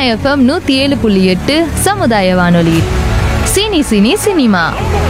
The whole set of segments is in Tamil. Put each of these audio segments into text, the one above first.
எஃப்எம் நூத்தி ஏழு புள்ளி எட்டு சமுதாய வானொலி cine cine cinema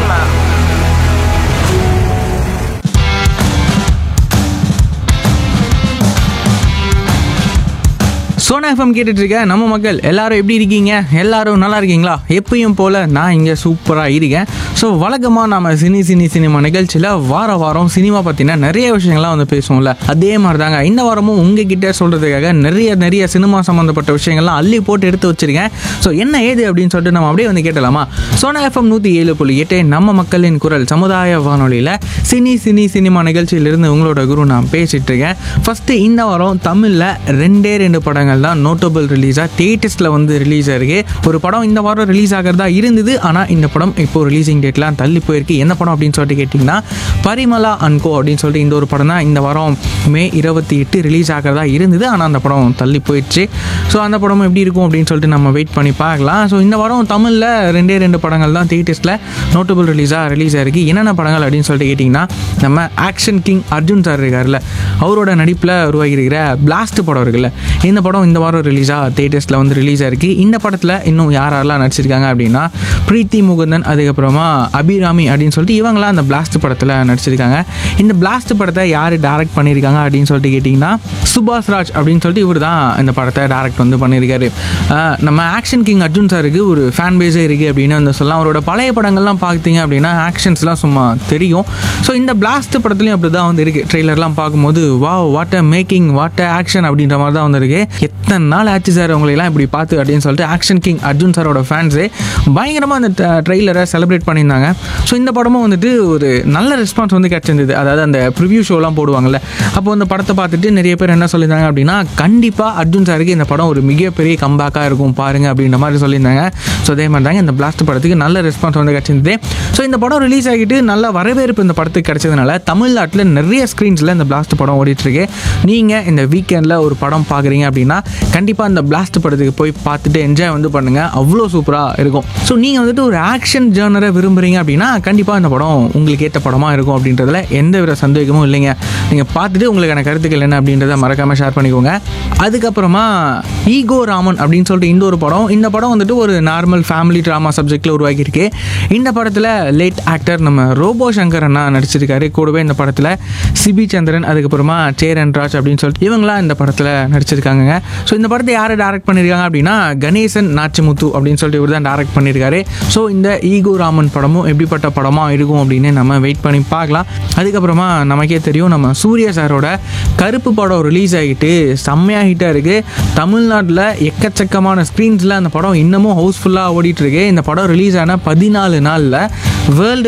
Sona FM கேட்டுட்டு இருக்க நம்ம மக்கள் எல்லாரும் எப்படி இருக்கீங்க எல்லாரும் நல்லா இருக்கீங்களா எப்பயும் போல நான் இங்கே சூப்பராக இருக்கேன் ஸோ வழக்கமாக நம்ம சினி சினி சினிமா நிகழ்ச்சியில் வார வாரம் சினிமா பற்றின நிறைய விஷயங்கள்லாம் வந்து பேசுவோம்ல அதே மாதிரி தாங்க இந்த வாரமும் உங்ககிட்ட சொல்கிறதுக்காக நிறைய நிறைய சினிமா சம்மந்தப்பட்ட விஷயங்கள்லாம் அள்ளி போட்டு எடுத்து வச்சிருக்கேன் ஸோ என்ன ஏது அப்படின்னு சொல்லிட்டு நம்ம அப்படியே வந்து கேட்டலாமா சோனா எஃப்எம் நூற்றி ஏழு புள்ளி எட்டு நம்ம மக்களின் குரல் சமுதாய வானொலியில் சினி சினி சினிமா நிகழ்ச்சியிலிருந்து உங்களோட குரு நான் பேசிட்டு இருக்கேன் ஃபஸ்ட்டு இந்த வாரம் தமிழில் ரெண்டே ரெண்டு படங்கள் தான் நோட்டபிள் ரிலீஸாக தேட்டர்ஸில் வந்து ரிலீஸ் ஆயிருக்கு ஒரு படம் இந்த வாரம் ரிலீஸ் ஆகிறதா இருந்தது ஆனால் இந்த படம் இப்போ ரிலீசிங் டேட்லாம் தள்ளி போயிருக்கு என்ன படம் அப்படின்னு சொல்லிட்டு கேட்டிங்கன்னா பரிமலா அன்கோ அப்படின்னு சொல்லிட்டு இந்த ஒரு படம் தான் இந்த வாரம் மே இருபத்தி எட்டு ரிலீஸ் ஆகிறதா இருந்தது ஆனால் அந்த படம் தள்ளி போயிடுச்சு ஸோ அந்த படம் எப்படி இருக்கும் அப்படின்னு சொல்லிட்டு நம்ம வெயிட் பண்ணி பார்க்கலாம் ஸோ இந்த வாரம் தமிழில் ரெண்டே ரெண்டு படங்கள் தான் தேட்டர்ஸில் நோட்டபிள் ரிலீஸாக ரிலீஸ் ஆயிருக்கு என்னென்ன படங்கள் அப்படின்னு சொல்லிட்டு கேட்டிங்கன்னா நம்ம ஆக்ஷன் கிங் அர்ஜுன் சார் இருக்கார்ல அவரோட நடிப்பில் உருவாகியிருக்கிற பிளாஸ்ட் படம் இருக்குல்ல இந்த படம் இந்த வாரம் ரிலீஸாக தேட்டர்ஸில் வந்து ரிலீஸ் ஆயிருக்கு இந்த படத்தில் இன்னும் யார் யாரெல்லாம் நடிச்சிருக்காங்க அப்படின்னா பிரீத்தி முகுந்தன் அதுக்கப்புறமா அபிராமி அப்படின்னு சொல்லிட்டு இவங்களாம் அந்த பிளாஸ்ட் படத்தில் நடிச்சிருக்காங்க இந்த பிளாஸ்ட் படத்தை யார் டைரக்ட் பண்ணியிருக்காங்க அப்படின்னு சொல்லிட்டு கேட்டிங்கன்னா சுபாஷ் ராஜ் அப்படின்னு சொல்லிட்டு இவர் தான் இந்த படத்தை டைரக்ட் வந்து பண்ணியிருக்காரு ஆஹ் நம்ம ஆக்ஷன் கிங் அர்ஜுன் சாருக்கு ஒரு ஃபேன் பேஸே இருக்குது அப்படின்னு வந்து சொல்லலாம் அவரோட பழைய படங்கள்லாம் பார்த்தீங்க அப்படின்னா ஆக்ஷன்ஸ்லாம் சும்மா தெரியும் ஸோ இந்த பிளாஸ்ட் படத்துலையும் அப்படி தான் வந்து இருக்குது ட்ரெய்லர்லாம் பார்க்கும்போது வா what a making what a action அப்படின்ற மாதிரி தான் வந்திருக்கு எத்தனை நாள் ஆச்சு சார் உங்களையெல்லாம் இப்படி பார்த்து அப்படின்னு சொல்லிட்டு ஆக்ஷன் கிங் அர்ஜுன் சாரோட ஃபேன்ஸே பயங்கரமாக அந்த ட்ரெய்லரை செலிப்ரேட் பண்ணியிருந்தாங்க ஸோ இந்த படமும் வந்துட்டு ஒரு நல்ல ரெஸ்பான்ஸ் வந்து கிடச்சிருந்தது அதாவது அந்த ப்ரிவ்யூ ஷோலாம் போடுவாங்கல்ல அப்போ அந்த படத்தை பார்த்துட்டு நிறைய பேர் என்ன சொல்லியிருந்தாங்க அப்படின்னா கண்டிப்பாக அர்ஜுன் சாருக்கு இந்த படம் ஒரு மிகப்பெரிய கம்பேக்காக இருக்கும் பாருங்க அப்படின்ற மாதிரி சொல்லியிருந்தாங்க ஸோ அதே மாதிரி தாங்க இந்த பிளாஸ்ட் படத்துக்கு நல்ல ரெஸ்பான்ஸ் வந்து கிடச்சிருந்தது ஸோ இந்த படம் ரிலீஸ் ஆகிட்டு நல்ல வரவேற்பு இந்த படத்துக்கு கிடைச்சதுனால தமிழ்நாட்டில் நிறைய ஸ்க்ரீன்ஸில் இந்த பிளாஸ்ட் படம் ஓடிட்டுருக்கு நீங்கள் இந்த வீக்கெண்டில் ஒரு படம் பார்க்குறீங்க அப்படின்னா கண்டிப்பாக இந்த பிளாஸ்ட் படத்துக்கு போய் பார்த்துட்டு என்ஜாய் வந்து பண்ணுங்கள் அவ்வளோ சூப்பராக இருக்கும் ஸோ நீங்கள் வந்துட்டு ஒரு ஆக்ஷன் ஜேர்னரை விரும்புகிறீங்க அப்படின்னா கண்டிப்பாக இந்த படம் உங்களுக்கு ஏற்ற படமாக இருக்கும் அப்படின்றதுல எந்த வித சந்தேகமும் இல்லைங்க நீங்கள் பார்த்துட்டு உங்களுக்கான கருத்துக்கள் என்ன அப்படின்றத மறக்காமல் ஷேர் பண்ணிக்கோங்க அதுக்கப்புறமா ஈகோ ராமன் அப்படின்னு சொல்லிட்டு இந்த ஒரு படம் இந்த படம் வந்துட்டு ஒரு நார்மல் ஃபேமிலி ட்ராமா சப்ஜெக்டில் உருவாக்கியிருக்கு இந்த படத்தில் லேட் ஆக்டர் நம்ம ரோபோ சங்கர் அண்ணா நடிச்சிருக்காரு கூடவே இந்த படத்தில் சிபி சந்திரன் அதுக்கப்புறமா சேரன் ராஜ் அப்படின்னு சொல்லிட்டு இவங்களாம் இந்த படத்தில் நடிச்சிருக்காங்க ஸோ இந்த படத்தை யார் டேரக்ட் பண்ணியிருக்காங்க அப்படின்னா கணேசன் நாச்சிமுத்து அப்படின்னு சொல்லிட்டு இவர் தான் டேரக்ட் பண்ணியிருக்காரு ஸோ இந்த ஈகோ ராமன் படமும் எப்படிப்பட்ட படமாக இருக்கும் அப்படின்னு நம்ம வெயிட் பண்ணி பார்க்கலாம் அதுக்கப்புறமா நமக்கே தெரியும் நம்ம சூர்யா சாரோட கருப்பு படம் ரிலீஸ் ஆகிட்டு செம்மையாக ஹிட்டாக இருக்குது தமிழ்நாட்டில் எக்கச்சக்கமான ஸ்க்ரீன்ஸில் அந்த படம் இன்னமும் ஹவுஸ்ஃபுல்லாக ஓடிட்டு இருக்கு இந்த படம் ரிலீஸ் ஆன பதினாலு நாளில் வேர்ல்டு